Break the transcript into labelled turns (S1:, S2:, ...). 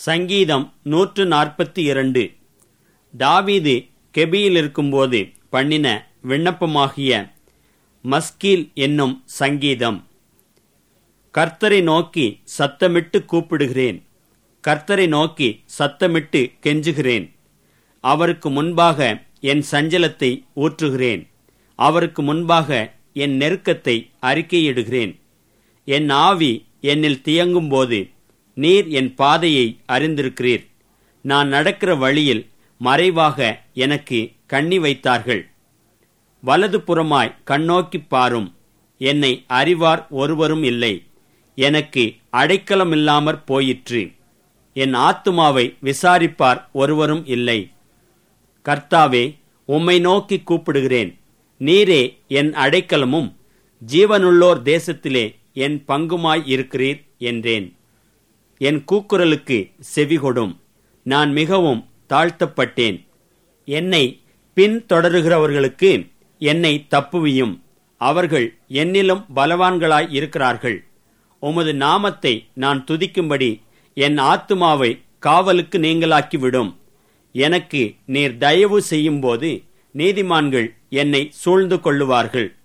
S1: சங்கீதம் நூற்று நாற்பத்தி இரண்டு தாவீது கெபியில் இருக்கும்போது பண்ணின விண்ணப்பமாகிய மஸ்கீல் என்னும் சங்கீதம் கர்த்தரை நோக்கி சத்தமிட்டு கூப்பிடுகிறேன் கர்த்தரை நோக்கி சத்தமிட்டு கெஞ்சுகிறேன் அவருக்கு முன்பாக என் சஞ்சலத்தை ஊற்றுகிறேன் அவருக்கு முன்பாக என் நெருக்கத்தை அறிக்கையிடுகிறேன் என் ஆவி என்னில் தியங்கும்போது நீர் என் பாதையை அறிந்திருக்கிறீர் நான் நடக்கிற வழியில் மறைவாக எனக்கு கண்ணி வைத்தார்கள் வலது புறமாய் கண்ணோக்கிப் பாரும் என்னை அறிவார் ஒருவரும் இல்லை எனக்கு அடைக்கலமில்லாமற் போயிற்று என் ஆத்துமாவை விசாரிப்பார் ஒருவரும் இல்லை கர்த்தாவே உம்மை நோக்கி கூப்பிடுகிறேன் நீரே என் அடைக்கலமும் ஜீவனுள்ளோர் தேசத்திலே என் பங்குமாய் இருக்கிறீர் என்றேன் என் கூக்குரலுக்கு செவிகொடும் நான் மிகவும் தாழ்த்தப்பட்டேன் என்னை பின்தொடருகிறவர்களுக்கு என்னை தப்புவியும் அவர்கள் என்னிலும் பலவான்களாய் இருக்கிறார்கள் உமது நாமத்தை நான் துதிக்கும்படி என் ஆத்துமாவை காவலுக்கு நீங்களாக்கிவிடும் எனக்கு நீர் தயவு செய்யும்போது நீதிமான்கள் என்னை சூழ்ந்து கொள்ளுவார்கள்